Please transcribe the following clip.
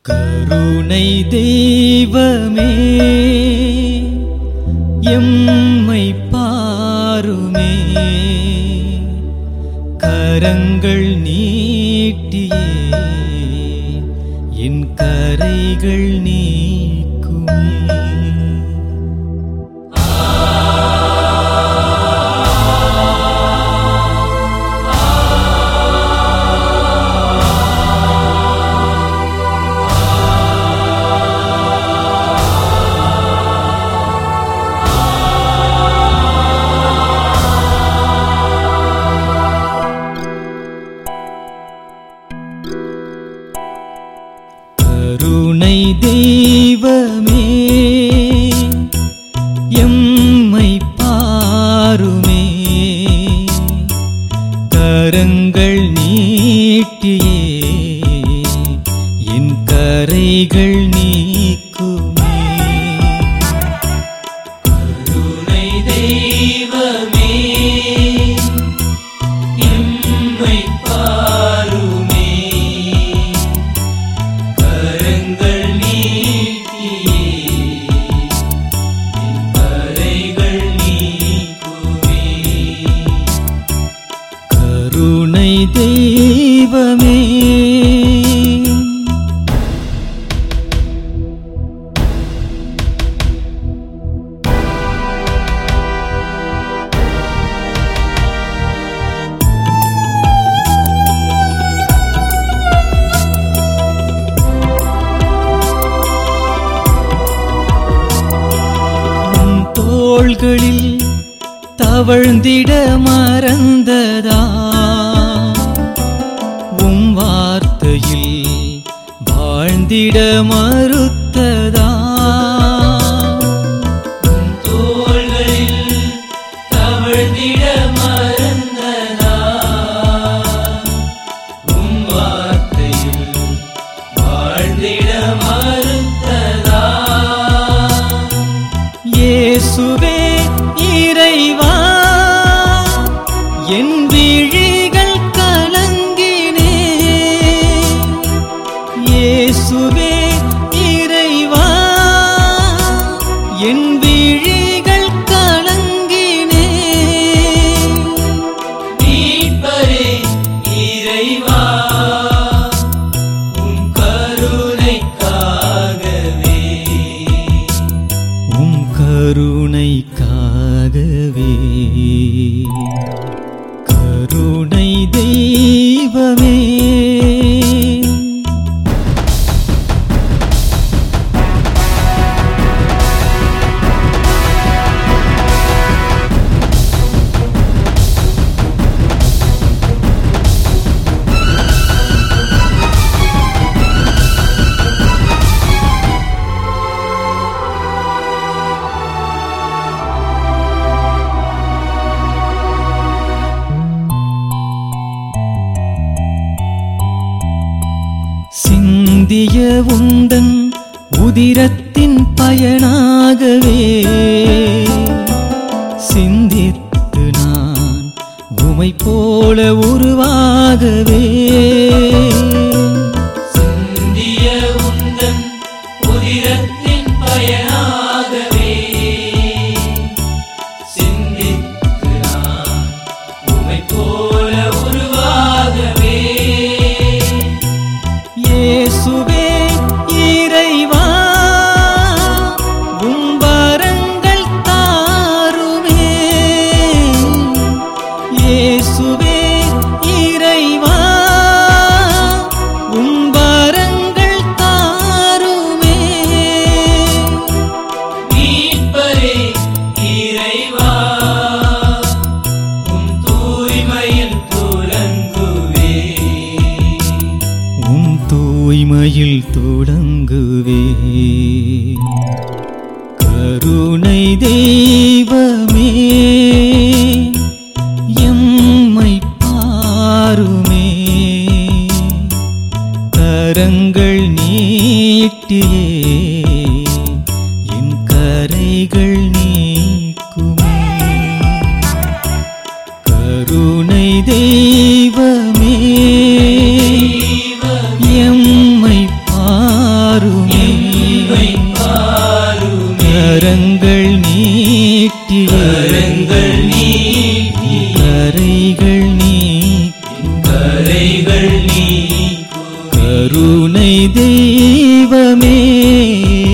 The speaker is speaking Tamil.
கருணை தெய்வமே எம்மை பாருமே கரங்கள் நீட்டியே என் கரைகள் நீக்குமே கருணை தெய்வமே எம்மை பாருமே கரங்கள் நீட்டியே என் கரைகள் நீக்குமே கருணை தெய்வமே எம்மை பாருமே கரங்கள் நீட்டியே என் கரைகள் நீக்குமே கருணை தெய்வமே உன் தோள்களில் தவழ்ந்திட மறந்ததா உம் வார்த்தையில் வாழ்ந்திட மறுத்ததா உன் தோள்களில் தவழ்ந்திட மறந்ததா உம் வார்த்தையில் வாழ்ந்திட மறுத்ததா இயேசுவே இறைவா என் விழிகள் கலங்கினே இயேசுவே இறைவா என் விழிகள் கலங்கினே மீட்பரே இறைவா உம் கருணைக்காகவே உம் கருணைக்காகவே கருணை தெய்வமே சிந்திய உந்தன் உதிரத்தின் பயனாகவே சிந்தித்து நான் உமை போல உருவாகவே சிந்திய உந்தன் உதிரத்தின் பயனாகவே சிந்தித்து நான் உமை போல உருவாகவே இயேசுவே இறைவா உம் வரங்கள் தாருமே இயேசுவே இறைவா உம் வரங்கள் தாருமே மீட்பரே இறைவா உம் தூய்மையில் துலங்குவே உம் தூய்மையில் தொடங்குவே கருணை தெய்வமே எம்மை பாருமே கரங்கள் நீட்டியே என் கரைகள் நீக்குமே கருணை தெய்வமே எம்மை பாருமே கரங்கள் நீட்டி கரைகள் நீக்கும் கரைகள் நீ கருணை தெய்வமே